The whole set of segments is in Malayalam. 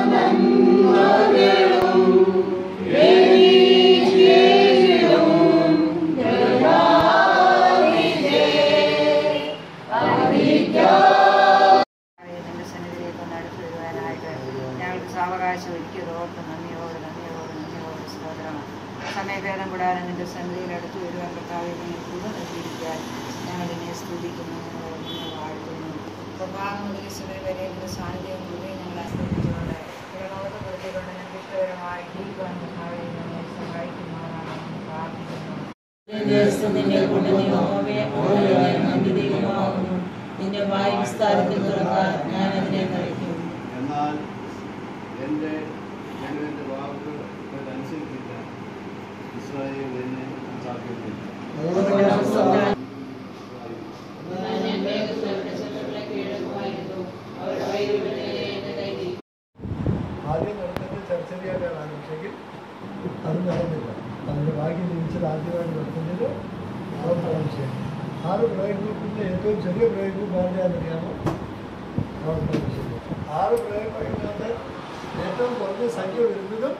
നിന്റെ സന്നിധിയിലേക്ക് ഒന്ന് അടുത്ത് വരുവാനായിട്ട് ഞങ്ങൾക്ക് സാവകാശം ഒരുക്കിയത് ഓർത്ത് നന്ദിയോട് നന്ദിയോട് നന്ദിയോട് സ്തോത്രമാണ് സമയഭേദം കൂടാതെ നിന്റെ സന്നിധിയിൽ അടുത്ത് വരുവാൻ കർത്താവിനെ നീ കൂടുതൽ ജീവിക്കാൻ ഞങ്ങൾ നിന്നെ സ്തുതിക്കുന്നു ഞങ്ങൾ നിന്നെ വാഴ്ത്തുന്നു പ്രഭാതം മുതൽ സമയം വരെ നിന്റെ സാന്നിധ്യം കൂടി ഞങ്ങൾ ആസ്വദിച്ചുകൊണ്ട് ഇടലോകത്ത് പ്രതികൊണ്ട് ഞങ്ങൾക്ക് ഇഷ്ടകരമായി ജീവിക്കാൻ കർത്താവെ നമ്മെ സഹായിക്കുമാറാണെന്ന് പ്രാർത്ഥിക്കുന്നു നിന്റെ കൊണ്ട് നീ ഓവയെ ഓവയെ നന്ദി ദൈവമാകുന്നു നിന്റെ വായു വിസ്താരത്തിൽ തുറന്നാൽ ഞാൻ അതിനെ നിറയ്ക്കും എന്നാൽ എൻ്റെ ജനത്തിൻ്റെ വാക്കുകൾ അനുസരിച്ചില്ല ഇസ്രായേൽ എന്നെ സാധ്യതയില്ല ഞാൻ വേഗത്തിൽ അവരുടെ ശത്രുക്കളെ കീഴടക്കുമായിരുന്നു അവരുടെ വൈദ്യുതി എന്റെ കൈ ആദ്യം നടന്നത് ചർച്ചറിയാനാണ് ആരംഭിച്ചെങ്കിൽ അത് നടന്നില്ല അതിൻ്റെ ഭാഗ്യം ലഭിച്ചത് ആദ്യമായിട്ട് നടത്തുന്നത് ആറ് പ്രാവശ്യം ആറ് പ്രയർ ഗ്രൂപ്പിൻ്റെ ഏറ്റവും ചെറിയ പ്രയർ ഗ്രൂപ്പ് ആരുടെയാണെന്നറിയാമോ ആറ് പ്രാവശ്യം ആറ് പ്രയർ ഗ്രൂപ്പിനകത്ത് ഏറ്റവും കുറഞ്ഞ സംഖ്യ വരുന്നതും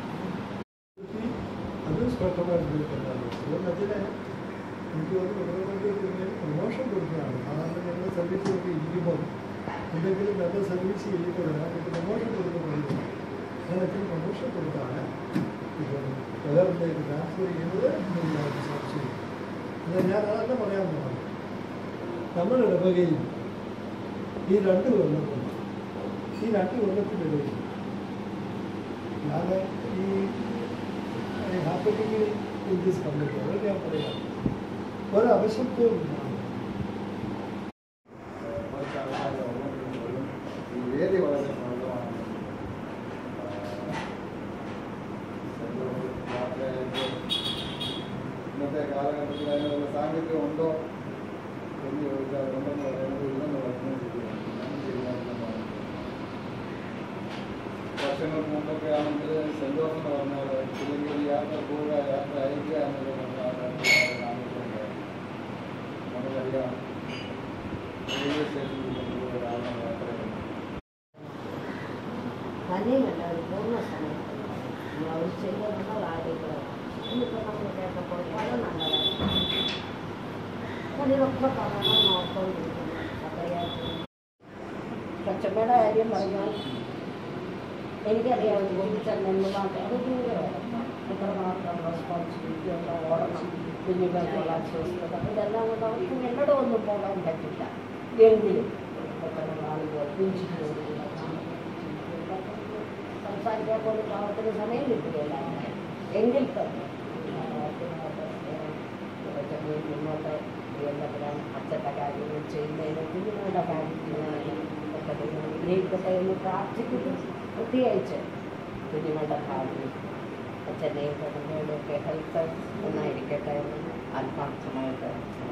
അത് സ്പഷ്ടമായിട്ട് തീർക്കുന്നതാണ് അതുകൊണ്ട് അതിന് എനിക്ക് തോന്നുന്നു ഗവൺമെൻറ് പ്രൊമോഷൻ കൊടുക്കുകയാണ് സാധാരണ ഞങ്ങൾ സർവീസിലൊക്കെ ഇരിക്കുമ്പോൾ എന്തെങ്കിലും നല്ല സർവീസ് ചെയ്യുമ്പോൾ നമുക്ക് പ്രൊമോഷൻ കൊടുക്കുന്നത് അതിനൊക്കെ പ്രൊമോഷൻ കൊടുത്താണ് ഇപ്പോൾ പലരിലേക്ക് ട്രാൻസ്ഫർ ചെയ്യുന്നത് എന്നതിനകത്ത് സംശയം ഇത് ഞാൻ അതല്ല പറയാൻ പോകുന്നത് നമ്മുടെ ഇടവകയിൽ ഈ രണ്ട് കൊല്ലത്തുണ്ട് ഈ രണ്ട് കൊല്ലത്തിനിടയിൽ ഞാൻ ഈ ഹാപ്പറ്റിങ്ങിൽ ഇന്ത്യസ് കമ്മിറ്റി അത് ഞാൻ പറയാം ഒരവശത്വവും ഇല്ലാതെ ഈ വേദി വളരെ പ്രബലമാണ് ഇന്നത്തെ കാലഘട്ടത്തിൽ അതിനുള്ള സാങ്കേതികം ഉണ്ടോ എന്ന് ചോദിച്ചാൽ ഉണ്ടെന്ന് പറയുന്നത് ഇല്ലെന്ന് പറയുന്നത് ശരിയാണ് ഞാൻ ശരിയാണെന്നാണ് വർഷങ്ങൾക്ക് മുമ്പൊക്കെ ആണെങ്കിൽ സെൻറ് ജോർജ് എന്ന് പറഞ്ഞാൽ ഇല്ലെങ്കിൽ ഒരു യാത്ര പോവുക യാത്ര അയക്കുക എന്നൊക്കെ പറഞ്ഞാൽ നമുക്കറിയാം റെയിൽവേ സ്റ്റേഷനിൽ കൊണ്ടുപോയി ഒരാളെ യാത്ര ചെയ്യുന്നു തന്നെയുമല്ല ഒരു പൂർണ്ണ സമയത്ത് അവർ ചെയ്തതെന്ന കാര്യങ്ങൾ ഇന്നിപ്പോൾ നമ്മൾ കേട്ടപ്പോൾ വളരെ നല്ലതാണ് അതിലൊക്കെ പറയണം നോക്കിക്കൊണ്ടിരിക്കുന്നു സഭയായിട്ട് കൊച്ചമ്മയുടെ കാര്യം പറഞ്ഞാൽ എനിക്കറിയാം ജീവിച്ചെന്നു മാത്രം അത് ദൂരമാണ് എത്രമാത്രം റെസ്പോൺസിബിലിറ്റി ഉണ്ട് ഓടണം കുഞ്ഞുങ്ങൾക്കുള്ള അസ്വസ്ഥത ഇതെല്ലാം കൊണ്ട് അവർക്ക് എന്നോട് ഒന്നും പോകാൻ പറ്റില്ല എങ്കിലും പെട്ടെന്ന് നാളുകൾ പിഞ്ചിട്ട് സംസാരിക്കാൻ പോലും പാവത്തിന് സമയം കിട്ടുകയില്ല എങ്കിൽ തന്നെ ചെറിയ മുന്നോട്ട് എല്ലാത്തിനും അച്ഛൻ്റെ കാര്യങ്ങൾ ചെയ്യുന്നതിനും കുഞ്ഞുങ്ങളുടെ കാര്യത്തിനായാലും ഒക്കെ നിങ്ങൾ വിഗ്രഹിക്കട്ടെ എന്ന് പ്രാർത്ഥിക്കുന്നു പ്രത്യേകിച്ച് കുഞ്ഞുങ്ങളുടെ ഭാവി അച്ഛൻ്റെയും കുടുംബയുടെയും ഒക്കെ ഹെൽത്ത് നന്നായിരിക്കട്ടെ എന്ന് ആത്മാർത്ഥമായിട്ട്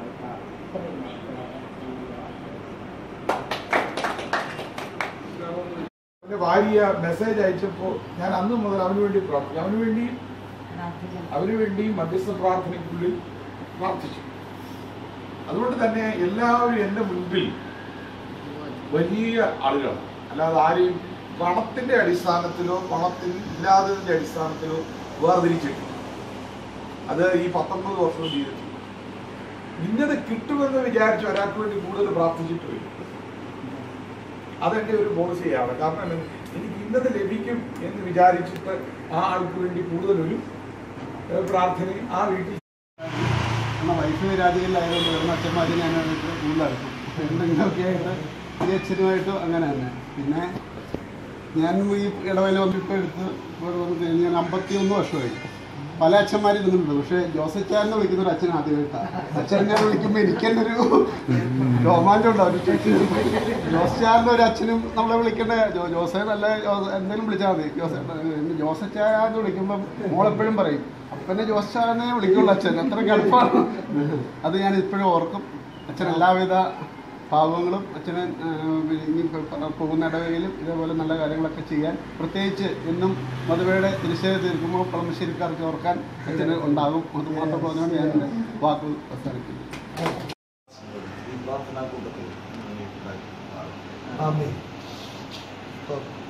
അവന്റെ ഭാര്യ മെസ്സേജ് അയച്ചപ്പോൾ ഞാൻ അന്ന് മുതൽ അവന് വേണ്ടി പ്രാർത്ഥിച്ചു അവന് വേണ്ടി അവന് വേണ്ടി മധ്യസ്ഥ പ്രാർത്ഥനയ്ക്കുള്ളിൽ പ്രാർത്ഥിച്ചു അതുകൊണ്ട് തന്നെ എല്ലാവരും എൻ്റെ മുൻപിൽ വലിയ ആളുകളാണ് അല്ലാതെ ആരെയും പണത്തിന്റെ അടിസ്ഥാനത്തിലോ പണത്തിൽ ഇല്ലാത്തതിന്റെ അടിസ്ഥാനത്തിലോ വേർതിരിച്ചിട്ടില്ല അത് ഈ പത്തൊമ്പത് വർഷവും ജീവിതത്തിൽ ഇന്നത് കിട്ടുമെന്ന് വിചാരിച്ച് ഒരാൾക്ക് വേണ്ടി കൂടുതൽ പ്രാർത്ഥിച്ചിട്ടില്ല അതെന്റെ ഒരു പോളിസിയാണ് കാരണം എന്താണ്? എനിക്ക് ഇന്നത് ലഭിക്കും എന്ന് വിചാരിച്ചിട്ട് ആ ആൾക്ക് വേണ്ടി കൂടുതൽ ഒരു ഏഹ്, പ്രാർത്ഥനയും ആ വീട്ടിൽ എന്നാൽ വൈഷ്ണവ രാജ്യങ്ങളിലായതുകൊണ്ട് വരുന്ന അച്ഛന്മാരെ ഞാൻ കൂടുതലായിരിക്കും അപ്പോൾ എന്തെങ്കിലുമൊക്കെ ആയിട്ട് ഈ അച്ഛനുമായിട്ടും അങ്ങനെ തന്നെ പിന്നെ ഞാൻ ഈ ഇടവേല വന്നിപ്പോൾ എടുത്ത് ഇവിടെ വന്ന് കഴിഞ്ഞ് ഞാൻ അമ്പത്തിയൊന്ന് വർഷമായി പല അച്ഛന്മാരും ഇരുന്നിട്ടുണ്ട് പക്ഷേ ജോസച്ചാൻ എന്ന് വിളിക്കുന്ന ഒരു അച്ഛൻ ആദ്യമായിട്ടാണ് അച്ഛൻ ഞാൻ വിളിക്കുമ്പോൾ എനിക്ക് തന്നെ ഒരു രോമാഞ്ചം ഉണ്ടാവും ജോസച്ചാറിൻ്റെ ഒരു അച്ഛനും നമ്മളെ വിളിക്കേണ്ട ജോ ജോസേനല്ല ജോസ് എന്തെങ്കിലും വിളിച്ചാൽ മതി ജോസേ ജോസച്ചാന്ന് വിളിക്കുമ്പം മോളെപ്പോഴും പറയും അപ്പനെ ജോസച്ചാനെ വിളിക്കുള്ളൂ അച്ഛൻ അത്ര എളുപ്പമാണ് അത് ഞാൻ ഇപ്പോഴും ഓർക്കും അച്ഛൻ എല്ലാവിധ ഭാവങ്ങളും അച്ഛന് ആ, ഇനി പ- പ- പോകുന്ന ഇടവകയിലും ഇതേപോലെ നല്ല കാര്യങ്ങളൊക്കെ ചെയ്യാൻ പ്രത്യേകിച്ച് എന്നും മധുവയുടെ തിരിച്ചേ തീർക്കുമ്പോൾ കളമശ്ശേരിക്കാർക്ക് ഓർക്കാൻ അച്ഛന് ഉണ്ടാകും അത് മാത്രം പറഞ്ഞുകൊണ്ട് ഞാൻ എൻ്റെ വാക്കുകൾ അവസാനിക്കുന്നു ആമേൻ. ഓക്കെ